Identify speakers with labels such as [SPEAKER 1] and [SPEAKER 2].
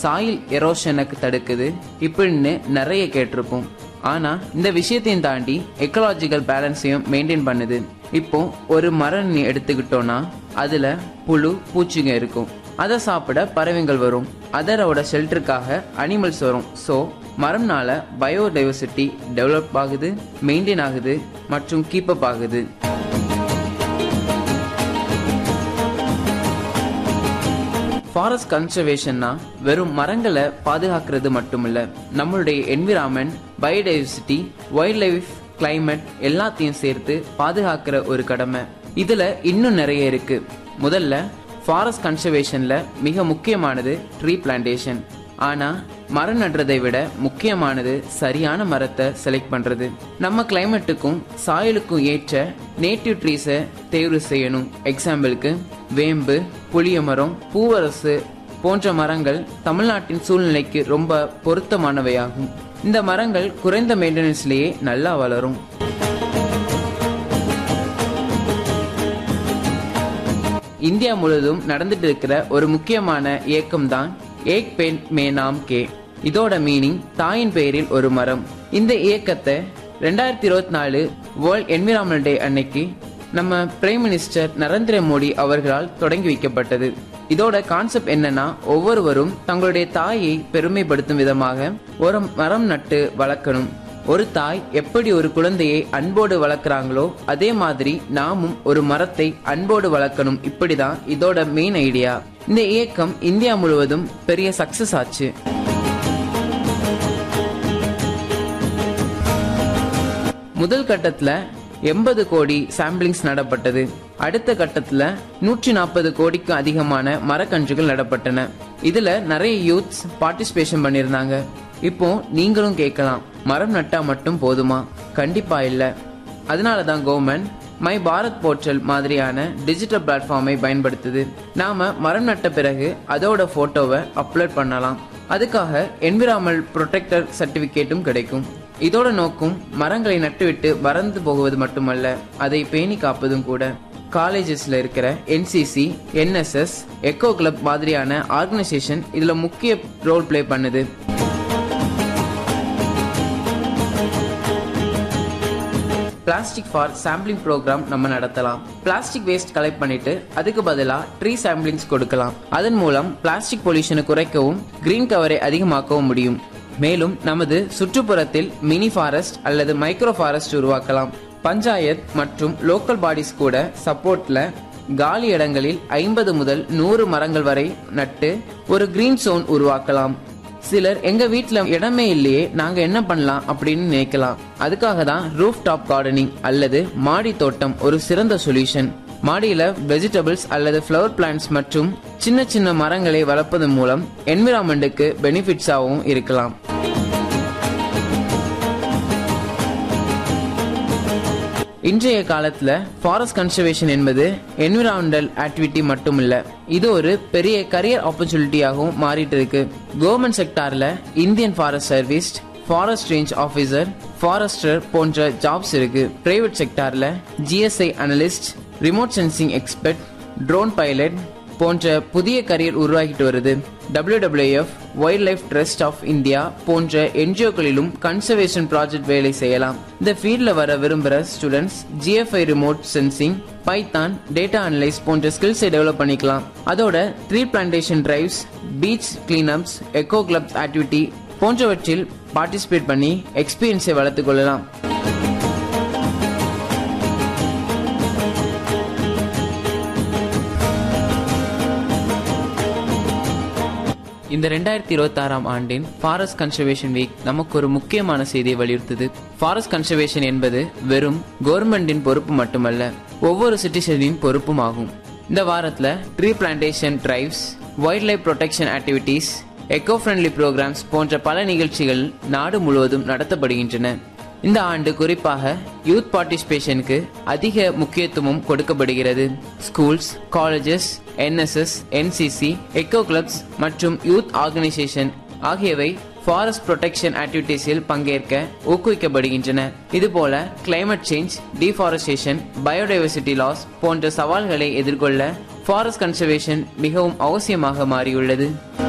[SPEAKER 1] soil எரோஷனுக்கு தடுக்குது இப்படின்னு நிறைய கேட்டிருப்போம் ஆனா இந்த விஷயத்தையும் தாண்டி எக்கலாஜிக்கல் பேலன்ஸையும் மெயின்டைன் பண்ணுது இப்போ ஒரு மரம் நீ எடுத்துக்கிட்டோம்னா அதுல புழு பூச்சிங்க இருக்கும் அதை சாப்பிட பறவைகள் வரும் அதரோட ஷெல்டருக்காக அனிமல்ஸ் வரும் ஸோ மரம்னால பயோடைவர்சிட்டி டெவலப் ஆகுது மெயின்டைன் ஆகுது மற்றும் கீப் அப் ஆகுது ஃபாரஸ்ட் கன்சர்வேஷன்னா வெறும் மரங்களை பாதுகாக்கிறது மட்டுமில்ல நம்மளுடைய environment biodiversity wildlife climate எல்லாத்தையும் சேர்த்து பாதுகாக்கிற ஒரு கடமை இதுல இன்னும் நிறைய இருக்கு முதல்ல ஃபாரஸ்ட் கன்சர்வேஷன்ல மிக முக்கியமானது ட்ரீ பிளான்டேஷன் ஆனா மரம் நடுறதை விட முக்கியமானது சரியான மரத்தை செலக்ட் பண்றது நம்ம கிளைமேட்டுக்கும் சாயலுக்கும் ஏற்ற நேட்டிவ் ட்ரீஸை தேர்வு செய்யணும் எக்ஸாம்பிளுக்கு வேம்பு புளிய மரம் பூவரசு போன்ற மரங்கள் தமிழ்நாட்டின் சூழ்நிலைக்கு ரொம்ப பொருத்தமானவையாகும் இந்த மரங்கள் குறைந்த மெயின்டெனன்ஸ்லேயே நல்லா வளரும் இந்தியா முழுவதும் நடந்துட்டு இருக்கிற ஒரு முக்கியமான இயக்கம் தான் ஏக் பெண் மே நாம் கே இதோட மீனிங் தாயின் பெயரில் ஒரு மரம் இந்த இயக்கத்தை ரெண்டாயிரத்தி இருபத்தி நாலு வேர்ல்ட் என்விரான்மெண்ட் டே அன்னைக்கு நம்ம பிரைம் மினிஸ்டர் நரேந்திர மோடி அவர்களால் தொடங்கி வைக்கப்பட்டது இதோட கான்செப்ட் என்னன்னா ஒவ்வொருவரும் தங்களுடைய தாயை பெருமைப்படுத்தும் விதமாக ஒரு மரம் நட்டு வளர்க்கணும் ஒரு தாய் எப்படி ஒரு குழந்தையை அன்போடு வளர்க்குறாங்களோ அதே மாதிரி நாமும் ஒரு மரத்தை அன்போடு வளர்க்கணும் இப்படிதான் இதோட மெயின் ஐடியா இந்த இயக்கம் இந்தியா முழுவதும் பெரிய சக்சஸ் ஆச்சு முதல் கட்டத்துல எண்பது கோடி சாம்பிளிங்ஸ் நடப்பட்டது அடுத்த கட்டத்துல நூற்றி நாற்பது கோடிக்கும் அதிகமான மரக்கன்றுகள் நடப்பட்டன இதுல நிறைய யூத்ஸ் பார்ட்டிசிபேஷன் பண்ணிருந்தாங்க இப்போ நீங்களும் கேட்கலாம் மரம் நட்டா மட்டும் போதுமா கண்டிப்பா இல்ல அதனாலதான் கவர்மெண்ட் மை பாரத் போர்ட்டல் மாதிரியான டிஜிட்டல் பிளாட்ஃபார்மை பயன்படுத்துது நாம மரம் நட்ட பிறகு அதோட போட்டோவை அப்லோட் பண்ணலாம் அதுக்காக என்விரான்மெண்ட் ப்ரொடெக்டர் சர்டிபிகேட்டும் கிடைக்கும் இதோட நோக்கம் மரங்களை நட்டுவிட்டு மறந்து போகுவது மட்டுமல்ல அதை பேணி காப்பதும் கூட காலேஜஸ்ல இருக்கிற என்சிசி என்எஸ்எஸ் எக்கோ கிளப் மாதிரியான ஆர்கனைசேஷன் இதுல முக்கிய ரோல் பிளே பண்ணுது பிளாஸ்டிக் ஃபார் சாம்பிளிங் ப்ரோக்ராம் நம்ம நடத்தலாம் பிளாஸ்டிக் வேஸ்ட் கலெக்ட் பண்ணிட்டு அதுக்கு பதிலா ட்ரீ சாம்பிளிங்ஸ் கொடுக்கலாம் அதன் மூலம் பிளாஸ்டிக் பொல்யூஷனை குறைக்கவும் கிரீன் கவரை அதிகமாக்கவும் முடியும் மேலும் நமது சுற்றுப்புறத்தில் மினி ஃபாரஸ்ட் அல்லது மைக்ரோ ஃபாரஸ்ட் உருவாக்கலாம் பஞ்சாயத் மற்றும் லோக்கல் பாடிஸ் கூட சப்போர்ட்ல காலி இடங்களில் ஐம்பது முதல் நூறு மரங்கள் வரை நட்டு ஒரு கிரீன் சோன் உருவாக்கலாம் சிலர் எங்க வீட்ல இடமே இல்லையே நாங்க என்ன பண்ணலாம் அப்படின்னு நினைக்கலாம் அதுக்காக தான் ரூஃப் டாப் கார்டனிங் அல்லது மாடி தோட்டம் ஒரு சிறந்த சொல்யூஷன் மாடியில வெஜிடபிள்ஸ் அல்லது ஃப்ளவர் பிளான்ட்ஸ் மற்றும் சின்ன சின்ன மரங்களை வளர்ப்பதன் மூலம் என்விரான்மெண்ட்டுக்கு பெனிஃபிட்ஸாகவும் இருக்கலாம் இன்றைய காலத்துல ஃபாரஸ்ட் கன்சர்வேஷன் என்பது என்விரான்மெண்டல் ஆக்டிவிட்டி மட்டும் இல்ல இது ஒரு பெரிய கரியர் ஆப்பர்ச்சுனிட்டியாகவும் மாறிட்டு இருக்கு கவர்மெண்ட் செக்டார்ல Indian forest service forest range officer forester போன்ற ஜாப்ஸ் இருக்கு பிரைவேட் செக்டார்ல GSI analyst remote sensing expert drone pilot போன்ற புதிய கரியர் உருவாகிட்டு வருது WWF wildlife trust of India போன்ற என்ஜிஓக்களிலும் கன்சர்வேஷன் ப்ராஜெக்ட் வேலை செய்யலாம் இந்த ஃபீல்ட்ல வர விரும்புகிற students GFI remote sensing Python data analyse போன்ற ஸ்கில்ஸை டெவலப் பண்ணிக்கலாம் அதோட tree plantation drives beach cleanups eco clubs activity போன்றவற்றில் பார்ட்டிசிபேட் பண்ணி எக்ஸ்பீரியன்ஸை வளர்த்துக் கொள்ளலாம் இந்த ரெண்டாயிரத்தி இருபத்தி ஆறாம் ஆண்டின் ஃபாரஸ்ட் கன்சர்வேஷன் வீக் நமக்கு ஒரு முக்கியமான செய்தியை வலியுறுத்துது ஃபாரஸ்ட் கன்சர்வேஷன் என்பது வெறும் கவர்மெண்டின் பொறுப்பு மட்டுமல்ல ஒவ்வொரு சிட்டிசனின் பொறுப்பும் ஆகும் இந்த வாரத்துல tree plantation drives wildlife protection activities eco friendly programs போன்ற பல நிகழ்ச்சிகள் நாடு முழுவதும் நடத்தப்படுகின்றன இந்த ஆண்டு குறிப்பாக யூத் பார்ட்டிசிபேஷனுக்கு அதிக முக்கியத்துவம் கொடுக்கப்படுகிறது schools colleges NSS NCC eco clubs மற்றும் யூத் ஆர்கனைசேஷன் ஆகியவை ஃபாரஸ்ட் ப்ரொடெக்ஷன் ஆக்டிவிட்டீஸில் பங்கேற்க ஊக்குவிக்கப்படுகின்றன இதுபோல climate change deforestation biodiversity loss போன்ற சவால்களை எதிர்கொள்ள ஃபாரஸ்ட் கன்சர்வேஷன் மிகவும் அவசியமாக மாறியுள்ளது